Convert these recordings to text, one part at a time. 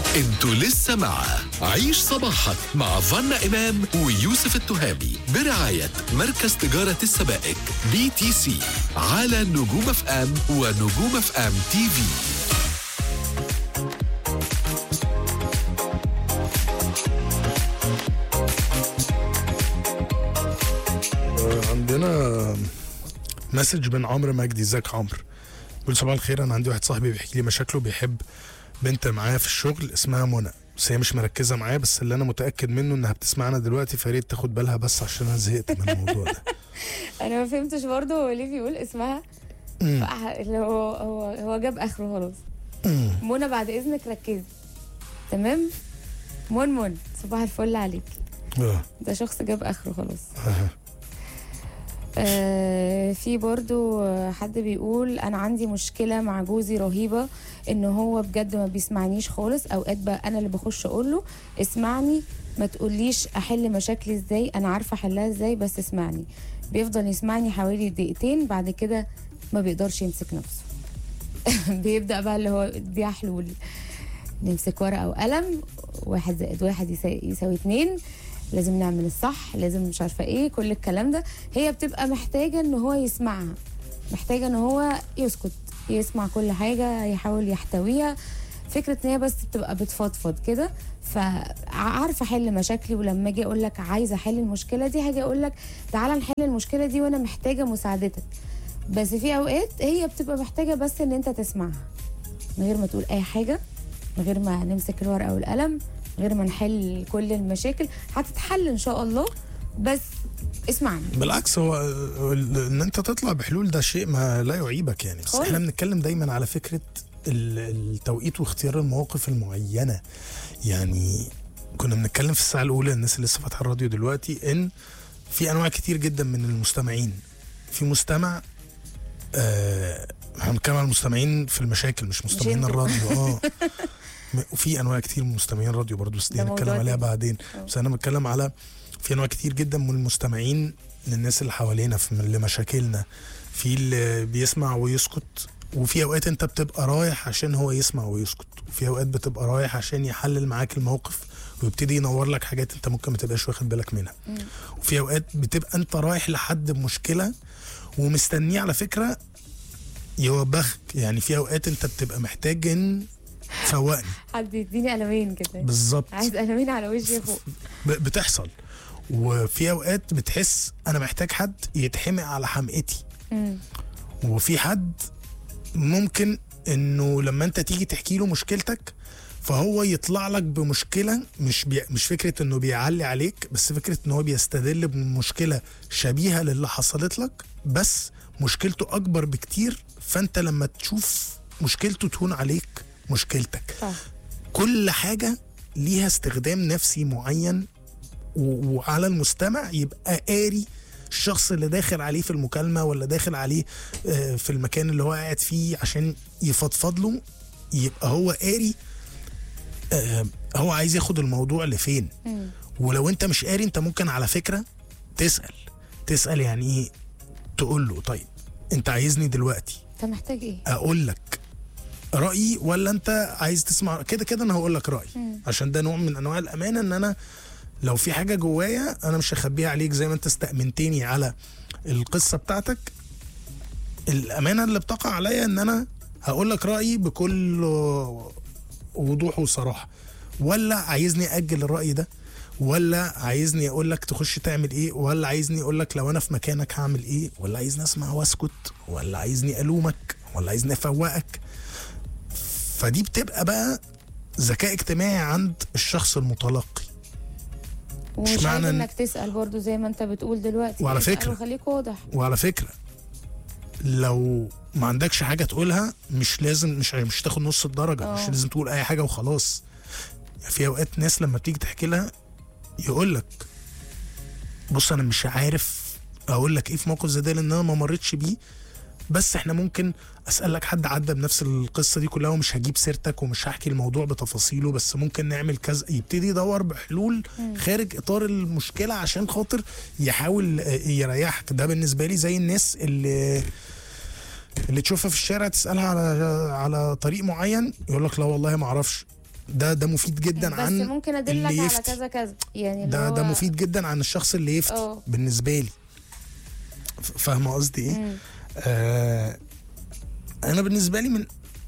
انتوا لسه مع عيش صباحك مع فنا إمام ويوسف التهامي برعاية مركز تجارة السبائك بي تي سي على نجوم اف ام ونجوم اف ام تي في عندنا مسج من عمرو مجدي ازيك عمرو بيقول صباح الخير انا عندي واحد صاحبي بيحكي لي مشاكله بيحب بنت معاه في الشغل اسمها منى بس هي مش مركزه معاه بس اللي انا متاكد منه انها بتسمعنا دلوقتي فريت تاخد بالها بس عشان انا زهقت من الموضوع ده انا ما فهمتش برضه هو ليه بيقول اسمها مم. فأح- اللي هو هو هو جاب اخره خلاص مم. منى بعد اذنك ركزي تمام من من صباح الفل عليك اه ده شخص جاب اخره خلاص آه. آه في برضو آه، حد بيقول انا عندي مشكله مع جوزي رهيبه ان هو بجد ما بيسمعنيش خالص اوقات بقى انا اللي بخش اقول له اسمعني ما تقوليش احل مشاكلي ازاي انا عارفه احلها ازاي بس اسمعني بيفضل يسمعني حوالي دقيقتين بعد كده ما بيقدرش يمسك نفسه بيبدا بقى اللي هو دي حلول نمسك ورقه وقلم واحد زائد واحد يساوي, يساوي اتنين لازم نعمل الصح لازم مش عارفه ايه كل الكلام ده هي بتبقى محتاجه ان هو يسمعها محتاجه ان هو يسكت يسمع كل حاجه يحاول يحتويها فكره ان هي بس بتبقى بتفضفض كده فعارفه احل مشاكلي ولما اجي اقول لك عايزه احل المشكله دي هاجي اقول لك تعالى نحل المشكله دي وانا محتاجه مساعدتك بس في اوقات هي بتبقى محتاجه بس ان انت تسمعها من غير ما تقول اي حاجه من غير ما نمسك الورقه والقلم من غير ما نحل كل المشاكل هتتحل ان شاء الله بس اسمعني بالعكس هو ال- ان انت تطلع بحلول ده شيء ما لا يعيبك يعني بس خالص. احنا بنتكلم دايما على فكره ال- التوقيت واختيار المواقف المعينه يعني كنا بنتكلم في الساعه الاولى الناس اللي لسه فاتحه الراديو دلوقتي ان في انواع كتير جدا من المستمعين في مستمع آه احنا بنتكلم على المستمعين في المشاكل مش مستمعين انتوا. الراديو اه م- وفي انواع كتير من مستمعين الراديو برضه بس دي ده هنتكلم موضوع عليها تاني. بعدين اه. بس انا بتكلم على في انواع كتير جدا من المستمعين للناس اللي حوالينا في لمشاكلنا في اللي بيسمع ويسكت وفي اوقات انت بتبقى رايح عشان هو يسمع ويسكت وفي اوقات بتبقى رايح عشان يحلل معاك الموقف ويبتدي ينور لك حاجات انت ممكن ما تبقاش واخد بالك منها وفي اوقات بتبقى انت رايح لحد بمشكله ومستنيه على فكره يوبخك يعني في اوقات انت بتبقى محتاج ان فوقني حد يديني قلمين كده بالظبط عايز قلمين على وشي فوق ب- بتحصل وفي اوقات بتحس انا محتاج حد يتحمق على حمقتي مم. وفي حد ممكن انه لما انت تيجي تحكي له مشكلتك فهو يطلع لك بمشكله مش بي... مش فكره انه بيعلي عليك بس فكره ان هو بيستدل بمشكله شبيهه للي حصلت لك بس مشكلته اكبر بكتير فانت لما تشوف مشكلته تهون عليك مشكلتك صح كل حاجة ليها استخدام نفسي معين و- وعلى المستمع يبقى قاري الشخص اللي داخل عليه في المكالمة ولا داخل عليه آه، في المكان اللي هو قاعد فيه عشان يفضفض له يبقى هو قاري آه، هو عايز ياخد الموضوع لفين مم. ولو انت مش قاري انت ممكن على فكرة تسأل تسأل يعني ايه تقول له طيب انت عايزني دلوقتي انت محتاج ايه اقول لك رايي ولا انت عايز تسمع كده كده انا هقول لك رايي مم. عشان ده نوع من انواع الامانه ان انا لو في حاجه جوايا انا مش هخبيها عليك زي ما انت استأمنتني على القصه بتاعتك الامانه اللي بتقع عليا ان انا هقول لك رايي بكل وضوح وصراحه ولا عايزني اجل الراي ده ولا عايزني اقول لك تخش تعمل ايه ولا عايزني اقول لك لو انا في مكانك هعمل ايه ولا عايزني اسمع واسكت ولا عايزني الومك ولا عايزني افوقك فدي بتبقى بقى ذكاء اجتماعي عند الشخص المتلقي ومش معنى عايز إن- انك تسال برضو زي ما انت بتقول دلوقتي وعلى اسأل فكرة- وخليك واضح وعلى فكره لو ما عندكش حاجه تقولها مش لازم مش مش تاخد نص الدرجه اه. مش لازم تقول اي حاجه وخلاص يعني في اوقات ناس لما بتيجي تحكي لها يقول لك بص انا مش عارف اقول لك ايه في موقف زي ده لان انا ما مريتش بيه بس احنا ممكن اسالك حد عدى بنفس القصه دي كلها ومش هجيب سيرتك ومش هحكي الموضوع بتفاصيله بس ممكن نعمل كذا يبتدي يدور بحلول خارج اطار المشكله عشان خاطر يحاول آه، يريحك ده بالنسبه لي زي الناس اللي اللي تشوفها في الشارع تسالها على على طريق معين يقول لك لا والله ما اعرفش ده ده مفيد جدا بس عن ممكن ادلك اللي على يفتي. كذا كذا يعني اللي ده هو ده مفيد جدا عن الشخص اللي يفتي اه. بالنسبه لي ف- فاهمه قصدي ايه مم. آه انا بالنسبه لي من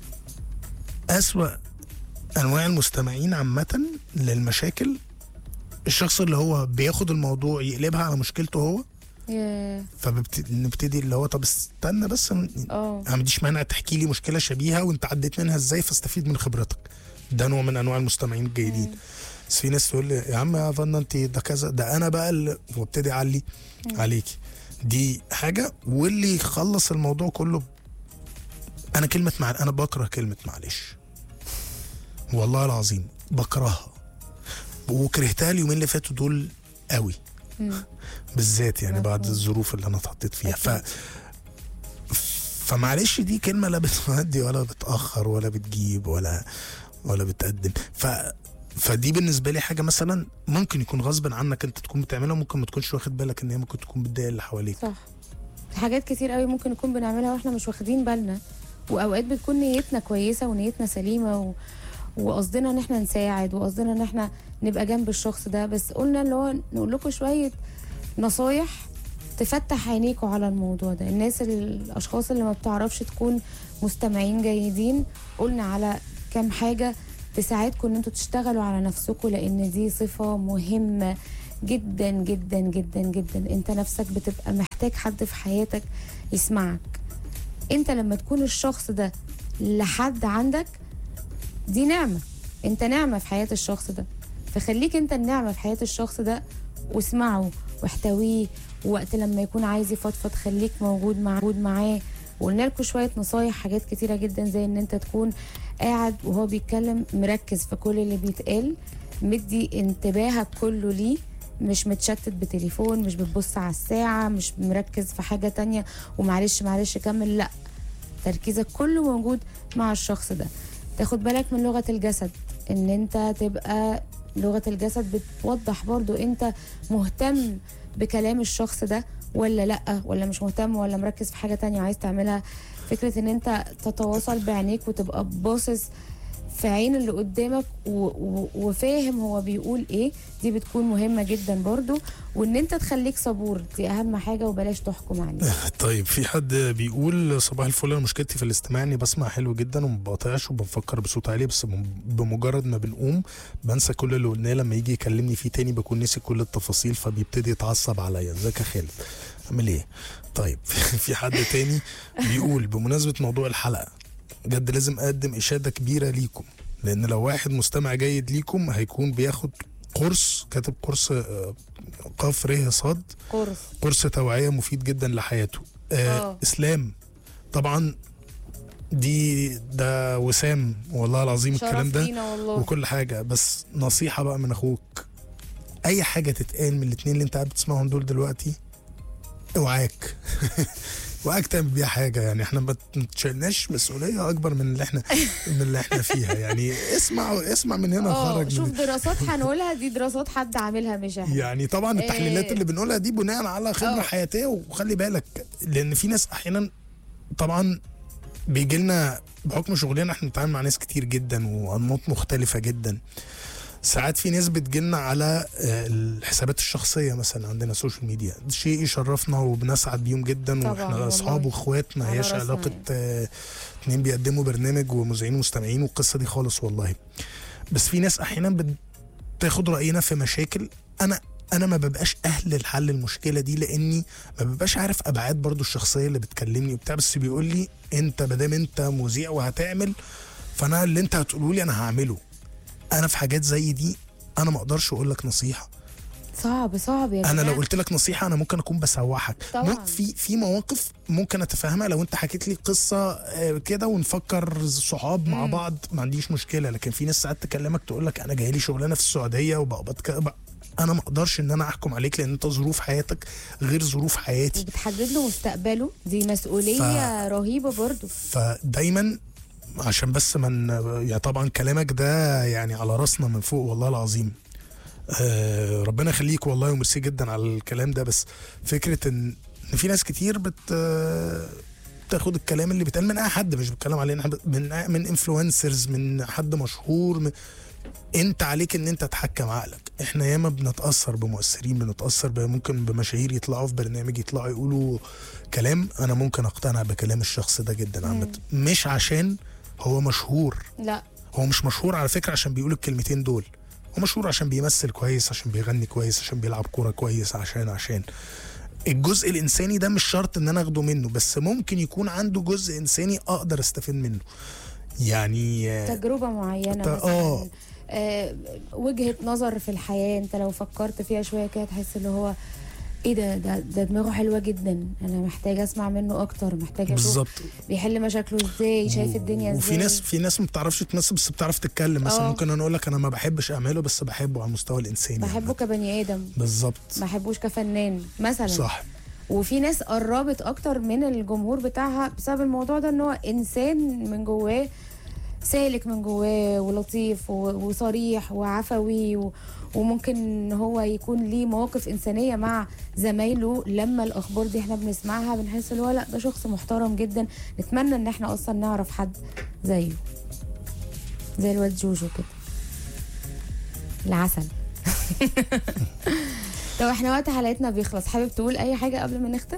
اسوا انواع المستمعين عامه للمشاكل الشخص اللي هو بياخد الموضوع يقلبها على مشكلته هو ياه. فبنبتدي اللي هو طب استنى بس انا اه ما عنديش مانع تحكي لي مشكله شبيهه وانت عديت منها ازاي فاستفيد من خبرتك ده نوع من انواع المستمعين الجيدين بس في ناس تقول لي يا عم يا فندم انت ده كذا ده انا بقى اللي وابتدي اعلي عليكي دي حاجه واللي يخلص الموضوع كله انا كلمه مع انا بكره كلمه معلش والله العظيم بكرهها وكرهتها اليومين اللي فاتوا دول قوي مم. بالذات يعني بعد مفهوم. الظروف اللي انا اتحطيت فيها ف أكيد. فمعلش دي كلمه لا بتودي ولا بتاخر ولا بتجيب ولا ولا بتقدم ف فدي بالنسبه لي حاجه مثلا ممكن يكون غصب عنك انت تكون بتعملها ممكن ما تكونش واخد بالك ان هي ممكن تكون بتضايق اللي حواليك صح في حاجات كتير قوي ممكن نكون بنعملها واحنا مش واخدين بالنا واوقات بتكون نيتنا كويسه ونيتنا سليمه و... وقصدنا ان احنا نساعد وقصدنا ان احنا نبقى جنب الشخص ده بس قلنا اللي هو نقول لكم شويه نصايح تفتح عينيكوا على الموضوع ده الناس الاشخاص اللي ما بتعرفش تكون مستمعين جيدين قلنا على كام حاجه تساعدكم ان انتوا تشتغلوا على نفسكم لان دي صفه مهمه جدا جدا جدا جدا انت نفسك بتبقى محتاج حد في حياتك يسمعك انت لما تكون الشخص ده لحد عندك دي نعمة انت نعمة في حياة الشخص ده فخليك انت النعمة في حياة الشخص ده واسمعه واحتويه ووقت لما يكون عايز يفضفض خليك موجود مع- موجود معاه وقلنا لكم شوية نصايح حاجات كتيرة جدا زي ان انت تكون قاعد وهو بيتكلم مركز في كل اللي بيتقال مدي انتباهك كله ليه مش متشتت بتليفون مش بتبص على الساعة مش مركز في حاجة تانية ومعلش معلش كمل لا تركيزك كله موجود مع الشخص ده تاخد بالك من لغة الجسد ان انت تبقى لغة الجسد بتوضح برضو انت مهتم بكلام الشخص ده ولا لا ولا مش مهتم ولا مركز في حاجة تانية عايز تعملها فكرة ان انت تتواصل بعينيك وتبقى باصص في عين اللي قدامك و- و- وفاهم هو بيقول ايه دي بتكون مهمة جدا برضو وان انت تخليك صبور دي اهم حاجة وبلاش تحكم عليه طيب في حد بيقول صباح الفل انا مشكلتي في الاستماع اني بسمع حلو جدا وما بقاطعش وبفكر بصوت عالي بس بم- بمجرد ما بنقوم بنسى كل اللي قلناه لما يجي يكلمني فيه تاني بكون نسي كل التفاصيل فبيبتدي يتعصب عليا ازيك يا خالد اعمل ايه طيب في حد تاني بيقول بمناسبة موضوع الحلقة بجد لازم اقدم اشادة كبيرة ليكم لان لو واحد مستمع جيد ليكم هيكون بياخد قرص كاتب قرص آه، قاف ر صاد كورس قرص توعية مفيد جدا لحياته آه آه. إسلام طبعا دي ده وسام والله العظيم الكلام شرف ده لينا والله وكل حاجة بس نصيحة بقى من أخوك أي حاجة تتقال من الاتنين اللي أنت قاعد بتسمعهم دول دلوقتي اوعاك اوعاك تعمل بيها حاجة يعني احنا ما تشيلناش مسؤولية أكبر من اللي احنا من اللي احنا فيها يعني اسمع اسمع من هنا اه وخرج شوف من دراسات هنقولها دي دراسات حد عاملها مش احنا يعني طبعا التحليلات إيه. اللي بنقولها دي بناء على خبره آه. حياتيه وخلي بالك لان في ناس احيانا طبعا بيجي لنا بحكم شغلنا احنا بنتعامل مع ناس كتير جدا وانماط مختلفه جدا ساعات في ناس بتجيلنا على آه، الحسابات الشخصيه مثلا عندنا سوشيال ميديا ده شيء يشرفنا وبنسعد بيهم جدا طبعاً واحنا والله. اصحاب واخوات ما على هياش راسنا علاقه يعني. آه، اتنين بيقدموا برنامج ومذيعين ومستمعين والقصه دي خالص والله بس في ناس احيانا بتاخد راينا في مشاكل انا انا ما ببقاش اهل لحل المشكله دي لاني ما ببقاش عارف ابعاد برضو الشخصيه اللي بتكلمني وبتاع بس بيقول لي انت مادام انت مذيع وهتعمل فانا اللي انت هتقوله لي انا هعمله انا في حاجات زي دي انا ما اقدرش اقول لك نصيحه صعب صعب يا انا لو جماعة. قلت لك نصيحه انا ممكن اكون بسوحك طبعاً. مو- في في مواقف ممكن اتفهمها لو انت حكيت لي قصه آه، كده ونفكر صحاب مع بعض ما عنديش مشكله لكن في ناس ساعات تكلمك تقول لك انا جاي لي شغلانه في السعوديه وبقبض ك- بق- انا ما اقدرش ان انا احكم عليك لان انت ظروف حياتك غير ظروف حياتي وبتحدد له مستقبله دي مسؤولية ف- رهيبة برضو فدايما عشان بس من يعني طبعا كلامك ده يعني على راسنا من فوق والله العظيم آه ربنا يخليك والله وميرسي جدا على الكلام ده بس فكره ان ان في ناس كتير بت آه، تاخد الكلام اللي بيتقال من اي حد مش بتكلم علينا إحنا ب- من من انفلونسرز من حد مشهور من انت عليك ان انت تحكم عقلك احنا ياما بنتاثر بمؤثرين بنتاثر ب- ممكن بمشاهير يطلعوا في برنامج يطلعوا يقولوا كلام انا ممكن اقتنع بكلام الشخص ده جدا عامه مش عشان هو مشهور لا هو مش مشهور على فكره عشان بيقول الكلمتين دول هو مشهور عشان بيمثل كويس عشان بيغني كويس عشان بيلعب كوره كويس عشان عشان الجزء الانساني ده مش شرط ان انا اخده منه بس ممكن يكون عنده جزء انساني اقدر استفيد منه يعني آه، تجربة معينة ت- مثلا آه. آه وجهة نظر في الحياة انت لو فكرت فيها شوية كده تحس اللي هو ايه ده ده, ده دماغه حلوة جدا انا محتاجة اسمع منه اكتر محتاجة اشوف بالظبط بيحل مشاكله ازاي شايف الدنيا ازاي وفي ناس في ناس ما بتعرفش تمثل بس بتعرف تتكلم مثلا آه. ممكن انا اقول لك انا ما بحبش اعمله بس بحبه على المستوى الانساني بحبه كبني ادم بالظبط ما بحبوش كفنان مثلا صح وفي ناس قربت اكتر من الجمهور بتاعها بسبب الموضوع ده ان هو انسان من جواه سالك من جواه ولطيف و- وصريح وعفوي و- وممكن ان هو يكون ليه مواقف انسانيه مع زمايله لما الاخبار دي احنا بنسمعها بنحس اللي هو لا ده شخص محترم جدا نتمنى ان احنا اصلا نعرف حد زيه زي الواد جوجو كده العسل طب احنا وقت حلقتنا بيخلص حابب تقول اي حاجه قبل ما نختم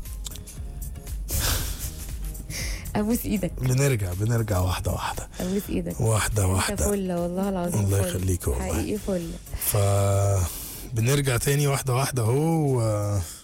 ابوس ايدك بنرجع بنرجع واحده واحده ابوس ايدك واحده انت واحده فل والله العظيم الله فل. يخليك والله. حقيقي فل ف بنرجع تاني واحده واحده اهو و-